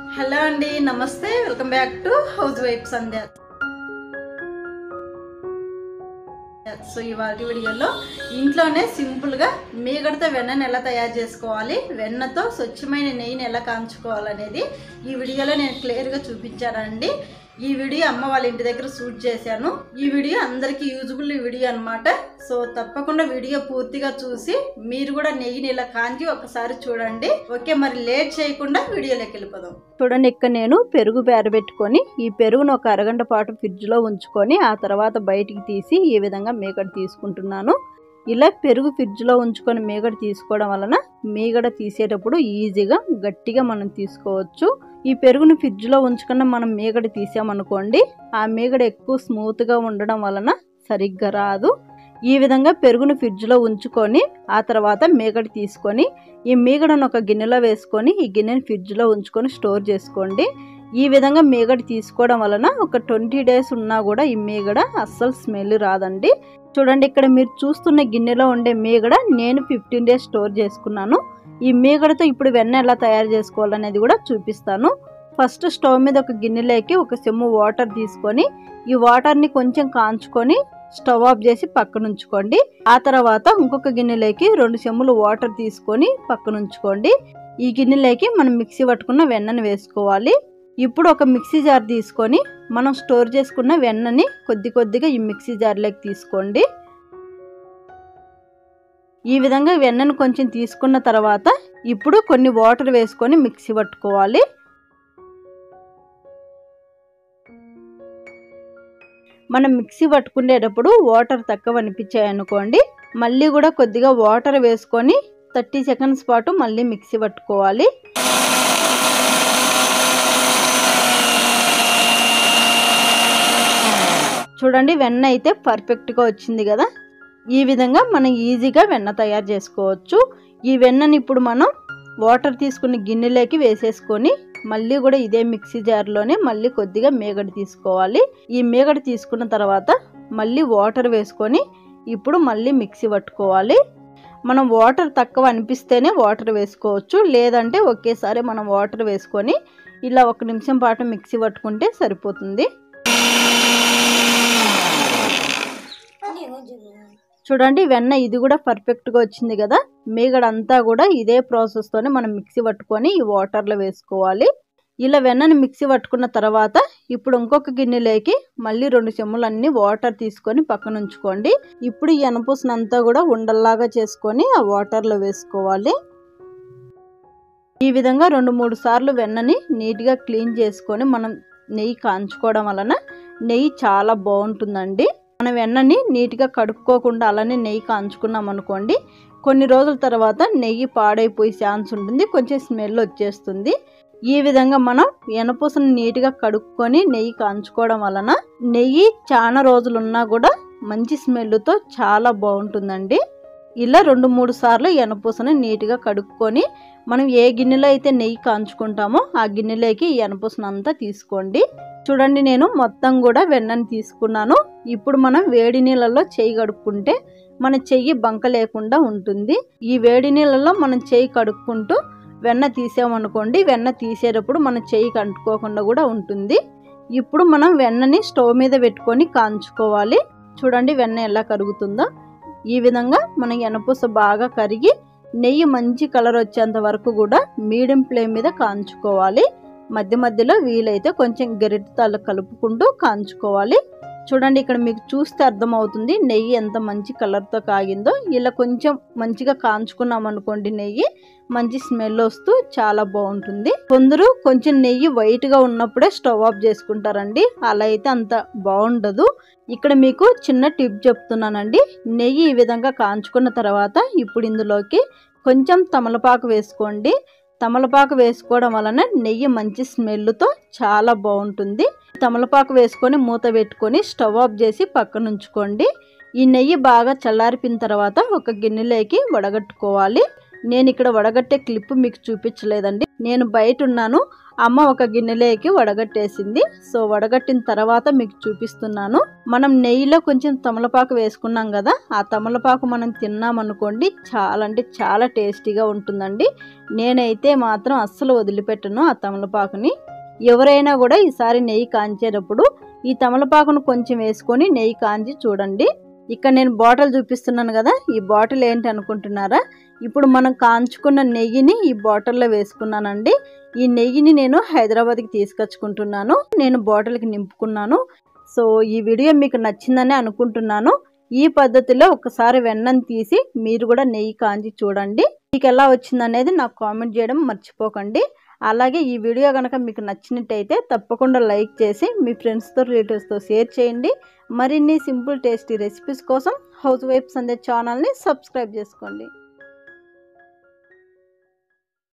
hello అండి నమస్తే welcome back to housewife Sandhya so ఇవాళ వీడియోలో ఇంట్లోనే సింపుల్గా మీగడతో వెన్నను ఎలా తయారు చేసుకోవాలి వెన్నతో స్వచ్ఛమైన నెయ్యిని ఎలా కాంచుకోవాలనేది ఈ వీడియోలో నేను క్లియర్గా చూపించానండి ఈ వీడియో అమ్మ వాళ్ళ ఇంటి దగ్గర షూట్ చేశాను ఈ వీడియో అందరికీ యూజబుల్ వీడియో అన్నమాట సో తప్పకుండా వీడియో పూర్తిగా చూసి మీరు కూడా నెయ్యిని ఇలా కాంచి ఒకసారి చూడండి ఓకే మరి లేట్ చేయకుండా వీడియోలోకి వెళ్ళిపోదాం చూడండి ఇక్కడ నేను పెరుగు పెట్టుకొని ఈ పెరుగును ఒక అరగంట పాటు ఫ్రిడ్జ్లో ఉంచుకొని ఆ తర్వాత బయటికి తీసి ఈ విధంగా మేగడ తీసుకుంటున్నాను ఇలా పెరుగు ఫ్రిడ్జ్లో ఉంచుకొని మేగడ తీసుకోవడం వలన మేగడ తీసేటప్పుడు ఈజీగా గట్టిగా మనం తీసుకోవచ్చు ఈ పెరుగును ఫ్రిడ్జ్లో ఉంచుకున్న మనం మేగడ తీసామనుకోండి ఆ మేగడ ఎక్కువ స్మూత్గా ఉండడం వలన సరిగ్గా రాదు ఈ విధంగా పెరుగును ఫ్రిడ్జ్లో ఉంచుకొని ఆ తర్వాత మేగడ తీసుకొని ఈ మీగడను ఒక గిన్నెలో వేసుకొని ఈ గిన్నెని ఫ్రిడ్జ్లో ఉంచుకొని స్టోర్ చేసుకోండి ఈ విధంగా మీగడ తీసుకోవడం వలన ఒక ట్వంటీ డేస్ ఉన్నా కూడా ఈ మీగడ అస్సలు స్మెల్ రాదండి చూడండి ఇక్కడ మీరు చూస్తున్న గిన్నెలో ఉండే మీగడ నేను ఫిఫ్టీన్ డేస్ స్టోర్ చేసుకున్నాను ఈ మీగడతో ఇప్పుడు వెన్న ఎలా తయారు చేసుకోవాలనేది కూడా చూపిస్తాను ఫస్ట్ స్టవ్ మీద ఒక గిన్నెలోకి ఒక సెమ్ము వాటర్ తీసుకొని ఈ వాటర్ని కొంచెం కాంచుకొని స్టవ్ ఆఫ్ చేసి పక్కన ఉంచుకోండి ఆ తర్వాత ఇంకొక గిన్నెలోకి రెండు చెమ్ములు వాటర్ తీసుకొని పక్కన ఉంచుకోండి ఈ గిన్నెలోకి మనం మిక్సీ పట్టుకున్న వెన్నని వేసుకోవాలి ఇప్పుడు ఒక మిక్సీ జార్ తీసుకొని మనం స్టోర్ చేసుకున్న వెన్నని కొద్ది కొద్దిగా ఈ మిక్సీ జార్లోకి తీసుకోండి ఈ విధంగా వెన్నను కొంచెం తీసుకున్న తర్వాత ఇప్పుడు కొన్ని వాటర్ వేసుకొని మిక్సీ పట్టుకోవాలి మనం మిక్సీ పట్టుకునేటప్పుడు వాటర్ తక్కువ అనిపించాయి అనుకోండి మళ్ళీ కూడా కొద్దిగా వాటర్ వేసుకొని థర్టీ సెకండ్స్ పాటు మళ్ళీ మిక్సీ పట్టుకోవాలి చూడండి వెన్న అయితే పర్ఫెక్ట్గా వచ్చింది కదా ఈ విధంగా మనం ఈజీగా వెన్న తయారు చేసుకోవచ్చు ఈ వెన్నని ఇప్పుడు మనం వాటర్ తీసుకుని గిన్నెలోకి వేసేసుకొని మళ్ళీ కూడా ఇదే మిక్సీ జార్లోనే మళ్ళీ కొద్దిగా మేగడ తీసుకోవాలి ఈ మేగడ తీసుకున్న తర్వాత మళ్ళీ వాటర్ వేసుకొని ఇప్పుడు మళ్ళీ మిక్సీ పట్టుకోవాలి మనం వాటర్ తక్కువ అనిపిస్తేనే వాటర్ వేసుకోవచ్చు లేదంటే ఒకేసారి మనం వాటర్ వేసుకొని ఇలా ఒక నిమిషం పాటు మిక్సీ పట్టుకుంటే సరిపోతుంది చూడండి వెన్న ఇది కూడా పర్ఫెక్ట్గా వచ్చింది కదా మీగడ అంతా కూడా ఇదే ప్రాసెస్తోనే మనం మిక్సీ పట్టుకొని ఈ వాటర్లో వేసుకోవాలి ఇలా వెన్నని మిక్సీ పట్టుకున్న తర్వాత ఇప్పుడు ఇంకొక గిన్నెలోకి మళ్ళీ రెండు చెమ్ములన్నీ వాటర్ తీసుకొని పక్కన ఉంచుకోండి ఇప్పుడు ఈ ఎనపూసనంతా కూడా ఉండల్లాగా చేసుకొని ఆ వాటర్లో వేసుకోవాలి ఈ విధంగా రెండు మూడు సార్లు వెన్నని నీట్గా క్లీన్ చేసుకొని మనం నెయ్యి కాంచుకోవడం వలన నెయ్యి చాలా బాగుంటుందండి మనం వెన్నని నీట్గా కడుక్కోకుండా అలానే నెయ్యి కాంచుకున్నాం అనుకోండి కొన్ని రోజుల తర్వాత నెయ్యి పాడైపోయే ఛాన్స్ ఉంటుంది కొంచెం స్మెల్ వచ్చేస్తుంది ఈ విధంగా మనం ఎనపూసను నీట్గా కడుక్కొని నెయ్యి కాంచుకోవడం వలన నెయ్యి చాలా రోజులు ఉన్నా కూడా మంచి స్మెల్తో చాలా బాగుంటుందండి ఇలా రెండు మూడు సార్లు ఎనపూసను నీట్గా కడుక్కొని మనం ఏ గిన్నెలో అయితే నెయ్యి కాంచుకుంటామో ఆ గిన్నెలోకి ఈ ఎనపూసను అంతా తీసుకోండి చూడండి నేను మొత్తం కూడా వెన్నని తీసుకున్నాను ఇప్పుడు మనం వేడి నీళ్ళల్లో చేయి కడుక్కుంటే మన చెయ్యి బంక లేకుండా ఉంటుంది ఈ వేడి నీళ్ళల్లో మనం చేయి కడుక్కుంటూ వెన్న తీసామనుకోండి వెన్న తీసేటప్పుడు మన చెయ్యి కంటుకోకుండా కూడా ఉంటుంది ఇప్పుడు మనం వెన్నని స్టవ్ మీద పెట్టుకొని కాంచుకోవాలి చూడండి వెన్న ఎలా కరుగుతుందో ఈ విధంగా మన ఎనపూస బాగా కరిగి నెయ్యి మంచి కలర్ వచ్చేంత వరకు కూడా మీడియం ఫ్లేమ్ మీద కాంచుకోవాలి మధ్య మధ్యలో వీలైతే కొంచెం గరిటెతో కలుపుకుంటూ కాంచుకోవాలి చూడండి ఇక్కడ మీకు చూస్తే అర్థమవుతుంది నెయ్యి ఎంత మంచి కలర్తో కాగిందో ఇలా కొంచెం మంచిగా కాంచుకున్నాం అనుకోండి నెయ్యి మంచి స్మెల్ వస్తూ చాలా బాగుంటుంది కొందరు కొంచెం నెయ్యి వైట్గా ఉన్నప్పుడే స్టవ్ ఆఫ్ చేసుకుంటారండి అలా అయితే అంత బాగుండదు ఇక్కడ మీకు చిన్న టిప్ చెప్తున్నానండి నెయ్యి ఈ విధంగా కాంచుకున్న తర్వాత ఇప్పుడు ఇందులోకి కొంచెం తమలపాకు వేసుకోండి తమలపాకు వేసుకోవడం వలన నెయ్యి మంచి స్మెల్తో చాలా బాగుంటుంది తమలపాకు వేసుకొని మూత పెట్టుకొని స్టవ్ ఆఫ్ చేసి పక్కన ఉంచుకోండి ఈ నెయ్యి బాగా చల్లారిపిన తర్వాత ఒక గిన్నెలోకి వడగట్టుకోవాలి నేను ఇక్కడ వడగట్టే క్లిప్ మీకు చూపించలేదండి నేను బయట ఉన్నాను అమ్మ ఒక గిన్నెలోకి వడగట్టేసింది సో వడగట్టిన తర్వాత మీకు చూపిస్తున్నాను మనం నెయ్యిలో కొంచెం తమలపాకు వేసుకున్నాం కదా ఆ తమలపాకు మనం తిన్నామనుకోండి చాలా అంటే చాలా టేస్టీగా ఉంటుందండి నేనైతే మాత్రం అస్సలు వదిలిపెట్టను ఆ తమలపాకుని ఎవరైనా కూడా ఈసారి నెయ్యి కాంచేటప్పుడు ఈ తమలపాకును కొంచెం వేసుకొని నెయ్యి కాంచి చూడండి ఇక్కడ నేను బాటిల్ చూపిస్తున్నాను కదా ఈ బాటిల్ ఏంటి అనుకుంటున్నారా ఇప్పుడు మనం కాంచుకున్న నెయ్యిని ఈ బాటిల్లో వేసుకున్నానండి ఈ నెయ్యిని నేను హైదరాబాద్కి తీసుకొచ్చుకుంటున్నాను నేను బాటిల్కి నింపుకున్నాను సో ఈ వీడియో మీకు నచ్చిందని అనుకుంటున్నాను ఈ పద్ధతిలో ఒకసారి వెన్నను తీసి మీరు కూడా నెయ్యి కాంచి చూడండి మీకు ఎలా వచ్చిందనేది నాకు కామెంట్ చేయడం మర్చిపోకండి అలాగే ఈ వీడియో కనుక మీకు నచ్చినట్టయితే తప్పకుండా లైక్ చేసి మీ ఫ్రెండ్స్తో రిలేటివ్స్తో షేర్ చేయండి మరిన్ని సింపుల్ టేస్టీ రెసిపీస్ కోసం హౌస్ వైఫ్స్ అందే ఛానల్ని సబ్స్క్రైబ్ చేసుకోండి